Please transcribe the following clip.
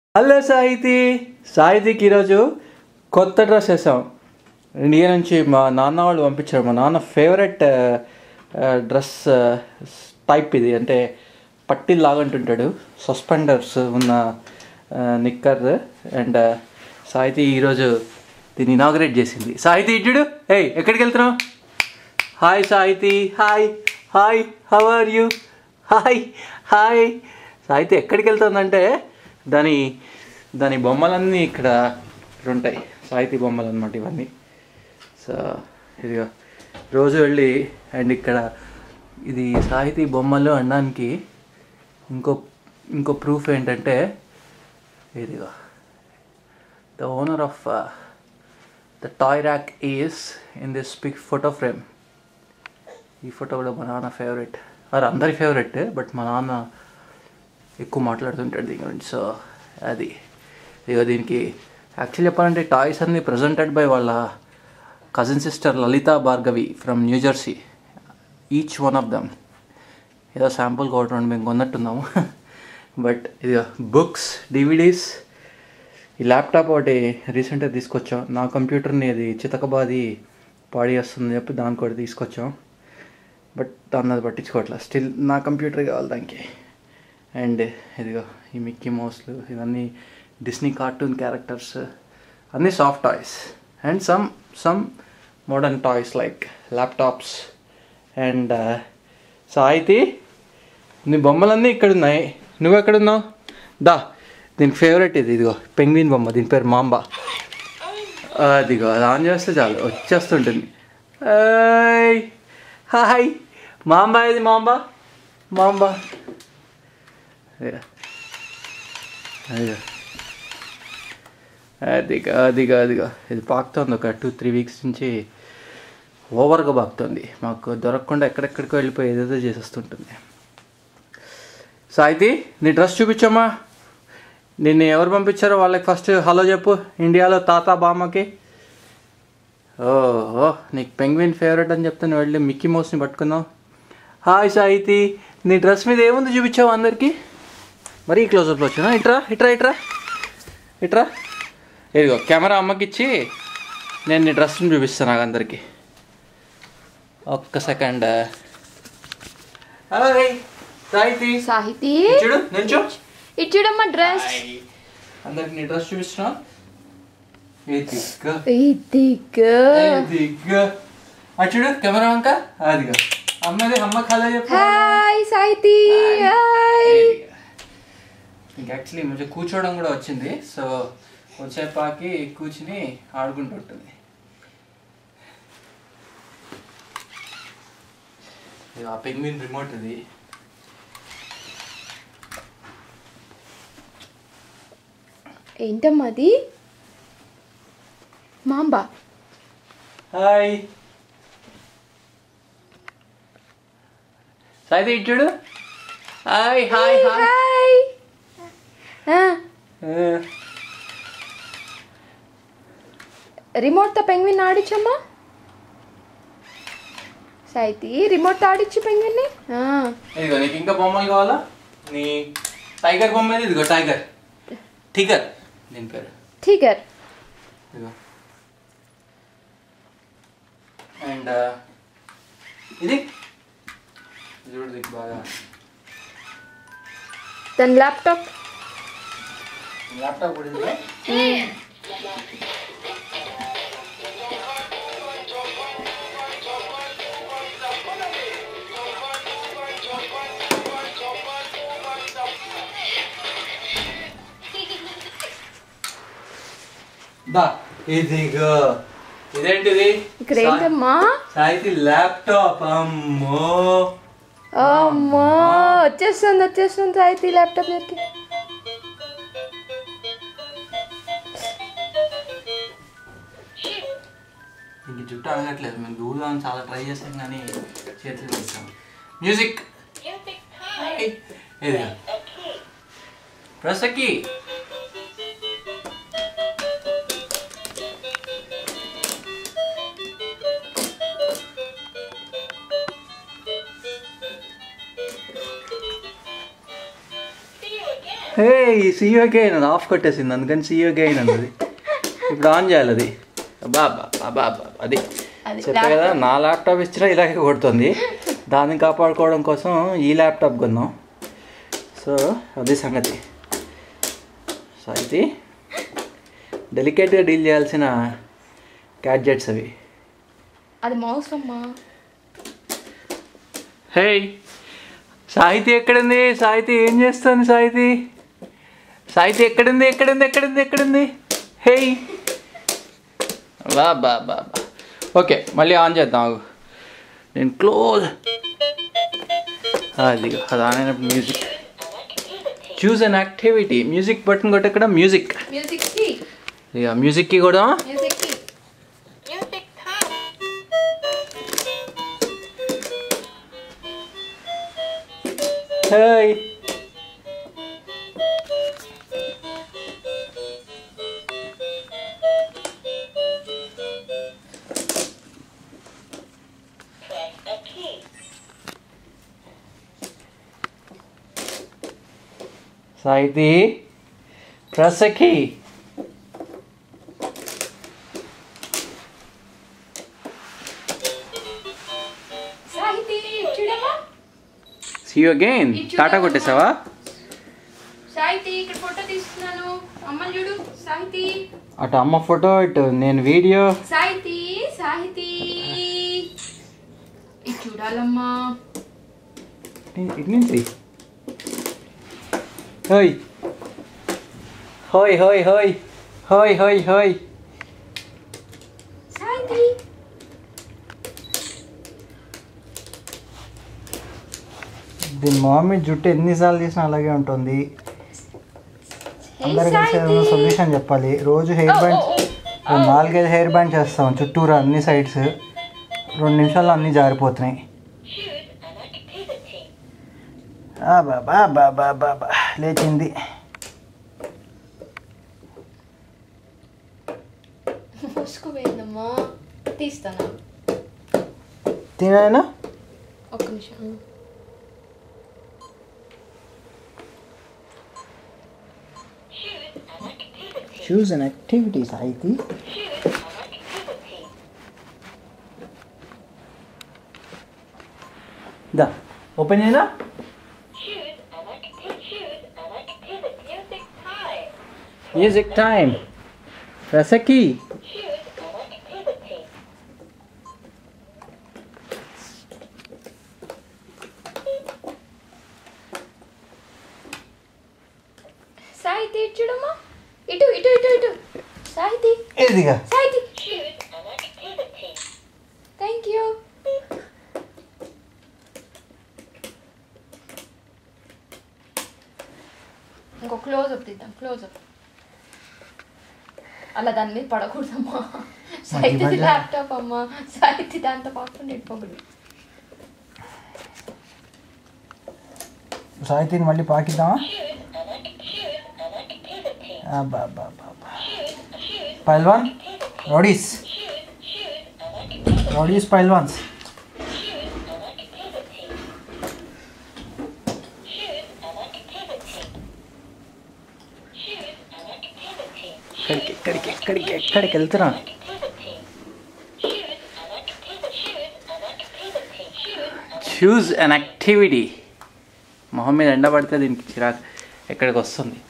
Hello Sahiti సాహితికి ఈరోజు కొత్త dress వేసాం ఇండియా నుంచి మా నాన్న వాళ్ళు పంపించారు మా నాన్న ఫేవరెట్ డ్రెస్ టైప్ ఇది అంటే పట్టిల్ లాగంటుంటాడు సస్పెండర్స్ ఉన్న నిక్కర్ అండ్ సాహితి ఈరోజు దీన్ని ఇనాగరేట్ చేసింది సాహితి ఇడ్డు ఏయ్ ఎక్కడికి వెళ్తున్నావు hi Sahiti hi hi how are you hi hi Sahiti ఎక్కడికి వెళ్తుందంటే దాని దాని బొమ్మలన్నీ ఇక్కడ ఇక్కడ ఉంటాయి సాహితీ బొమ్మలు అనమాట ఇవన్నీ సో ఇదిగో రోజు వెళ్ళి అండ్ ఇక్కడ ఇది సాహితీ బొమ్మలు అనడానికి ఇంకో ఇంకో ప్రూఫ్ ఏంటంటే ఇదిగో the owner of the toy rack is in this pic photo frame ఈ ఫోటో కూడా మా నాన్న ఫేవరెట్ అది అందరి ఫేవరెట్ బట్ మా నాన్న ఎక్కువ మాట్లాడుతుంటాడు దీని గురించి సో అది ఇక దీనికి యాక్చువల్లీ చెప్పాలంటే టాయ్స్ అన్ని ప్రజెంటెడ్ బై వాళ్ళ cousin sister Lalitha Bhargavi from New Jersey each one of them ఏదో శాంపుల్ కొట్టడం మేము కొన్నట్టున్నాము బట్ ఇది బుక్స్ డివిడీస్ ఈ ల్యాప్టాప్ ఒకటి రీసెంట్గా తీసుకొచ్చాం నా కంప్యూటర్ని అది చితకబాది పాడి వస్తుంది చెప్పి దానికి ఒకటి తీసుకొచ్చాం బట్ దాన్ని అది పట్టించుకోవట్లేదు స్టిల్ నా కంప్యూటర్ కావాలి దానికి అండ్ ఇదిగో ఈ మిక్కీ మౌస్లు ఇవన్నీ డిస్నీ కార్టూన్ క్యారెక్టర్స్ అన్నీ soft toys and some some modern toys like laptops and Sahiti నీ బొమ్మలన్నీ ఇక్కడ ఉన్నాయి నువ్వు ఎక్కడున్నావు దా దీని ఫేవరెట్ ఇది ఇదిగో పెంగ్విన్ బొమ్మ దీని పేరు మాంబా అదిగో అది ఆన్ చేస్తే చాలు వచ్చేస్తుంటుంది హాయ్ హాయ్ మాంబా ఇది మాంబా మాంబా అదిగో అదిగో అదిగా అదిగా అదిగా ఇది పాకుతోంది ఒక టూ త్రీ వీక్స్ నుంచి ఓవర్గా పాకుతుంది మాకు దొరకకుండా ఎక్కడెక్కడికో వెళ్ళిపోయి ఏదేదో చేసేస్తుంటుంది సాయితి నీ డ్రెస్ చూపించమ్మా నిన్ను ఎవరు పంపించారో వాళ్ళకి ఫస్ట్ హలో చెప్పు ఇండియాలో తాత బామ్మకి ఓహో నీకు పెంగ్విన్ ఫేవరెట్ అని చెప్తే నువ్వు వెళ్ళి మిక్కీ మౌస్ని పట్టుకున్నావు హాయ్ సాహితి నీ డ్రెస్ మీద ఏముంది చూపించావు అందరికీ మరీ క్లోజప్లో వచ్చినా ఇట్రా ఇట్రా ఇట్రా ఇట్రా ఇదిగో కెమెరా అమ్మకి ఇచ్చి నేను నీ డ్రెస్ని చూపిస్తాను నాకు అందరికీ ఒక్క సెకండ్ హాయ్ సాహితి సాహితి చూడు నిల్చో ఇటు చూడమ్మా డ్రెస్ అందరికి నీ డ్రెస్ చూపిస్తున్నా ఎదిగ్గా ఇదిగో ఎదిగ్గా అటు చూడు కెమెరా వంక అదిగో అమ్మది అమ్మ కళ చెప్పు హాయ్ సాహితి హాయ్ ఇంకా యాక్చువల్లీ మంచిగా కూర్చోవడం కూడా వచ్చింది సో వచ్చేపాకి కూర్చుని ఆడుకుంటూ ఉంటుంది ఇది ఆ పెంగ్విన్ రిమోట్ ఇది ఏంటమ్మా అది మాంబా హాయ్ సాయితే ఇటు చూడు హాయ్ హాయ్ హాయ్ హాయ్ రిమోట్తో పెంగ్విన్ ఆడించమ్మా సాహితి రిమోట్తో ఆడించు పెంగ్విన్ని ఆ, ఇదిగో నీకు ఇంకా బొమ్మలు కావాలా నీ టైగర్ బొమ్మ ఏది? ఇదిగో టైగర్ టిగర్ దీని పేరు ఠీకర్ ఇదిగో అండ్ ఇది ఇది చూడు దీనికి బాగా తన ల్యాప్టాప్ ల్యాప్టాప్ కూడా ఇదిగో దా ఇదిగో ఇదేంటిది ఇక్కడ ఏంటమ్మా సాయితి ల్యాప్టాప్ అమ్మో అమ్మో వచ్చేస్తుంది వచ్చేస్తుంది సాహితి ల్యాప్టాప్ దగ్గరికి ఇంక జుట్టు అడగట్లేదు మేము దూదాం చాలా ట్రై చేసాం కానీ చేతులు వేసాం మ్యూజిక్ ఇది ప్రసకి హే సీయూ అగైన్ అది ఆఫ్ కొట్టేసింది అందుకని సీయూ అగైన్ అన్నది ఇప్పుడు ఆన్ చేయాలి అది అబ్బా అబ్బా అబ్బా అబ్బా అది అది చెప్పా కదా నా ల్యాప్టాప్ ఇచ్చినా ఇలాగే కొడుతుంది దాన్ని కాపాడుకోవడం కోసం ఈ ల్యాప్టాప్ కొన్నాం సో అది సంగతి సో ఇది డెలికేట్గా డీల్ చేయాల్సిన గ్యాడ్జెట్స్ అవి అది మౌస్ అమ్మా హే సాహితీ ఎక్కడుంది సాహితీ ఏం చేస్తుంది సాహితీ సాహితీ ఎక్కడుంది ఎక్కడుంది ఎక్కడుంది ఎక్కడుంది హే బా బా బా బా ఓకే మళ్ళీ ఆన్ చేద్దాం ఆగు. నేను క్లోజ్ అది అది ఆన్ అయినప్పుడు music choose an activity music button కొట్టక్కడ మ్యూజిక్ మ్యూజిక్ కి ఇక మ్యూజిక్కి కూడా మ్యూజిక్ కి Music time. Hey Press a key. సాహితీ ప్రసకి సాహితి చూడమ్మా సీ యూ అగైన్ టాటా కొట్టేసావా సాహితి ఇక్కడ ఫోటో తీస్తున్నాను అమ్మ చూడు సాహితి అటు అమ్మ ఫోటో ఇటు నేను వీడియో సాహితి సాహితి ఇది చూడాలమ్మా ఇటు నుంచి హోయ్ హోయ్ హోయ్ హోయ్ హోయ్ హోయ్ హోయ్ సాహితి దీని మమ్మీ జుట్టు ఎన్నిసార్లు తీసినా అలాగే ఉంటుంది అందరికి సాహితి. సొల్యూషన్ చెప్పాలి రోజు హెయిర్ ఓ, బ్యాండ్ ఓ, ఓ. నాలుగైదు హెయిర్ బ్యాండ్ చేస్తాం చుట్టూరా అన్ని సైడ్స్ రెండు నిమిషాల్లో అన్నీ జారిపోతున్నాయి Choose an activity. ఆ బాబా బాబా బాబా లేచింది మూసుకుపోయిందమ్మా తీస్తాను తినైనా ఒక్క నిమిషం Choose an activity. Choose an activities అయితే Choose an activity. దా ఓపెన్ చేయనా Choose an activity. Choose an activity. Music time. Music time రసకి Choose an activity. సాహితి ఇటు చూడమ్మా ఇటు ఇటు ఇటు ఇటు సాహితి ఇదిగా Sahithi Choose an activity. Thank you ఇంకో క్లోజ్ అప్ తీద్దాం క్లోజ్ అప్ అలా దాని మీద పడకూడదమ్మా సాహిత్య మధ్య- ల్యాప్టాప్ అమ్మా సాహిత్య దాంతో పాటు నెట్టుకోకూడదు సాహితీని మళ్ళీ పాకిద్దామా Choose an act- choose an activity. అబ్బా, అబ్బా, అబ్బా, అబ్బా. Choose choose పైల్వాన్ activity. Rowdies Choose choose an activity. Rowdies పైల్వాన్స్ Choose an activity. Choose an activity. Choose an activity. ఎక్కడికి ఎక్కడికి ఎక్కడికి ఎక్కడికి వెళ్తున్నా Activity. Choose an activity. Choose an activity. Choose an choose an activity మొహం మీద ఎండ పడితే దీనికి చిరాకు ఎక్కడికి వస్తుంది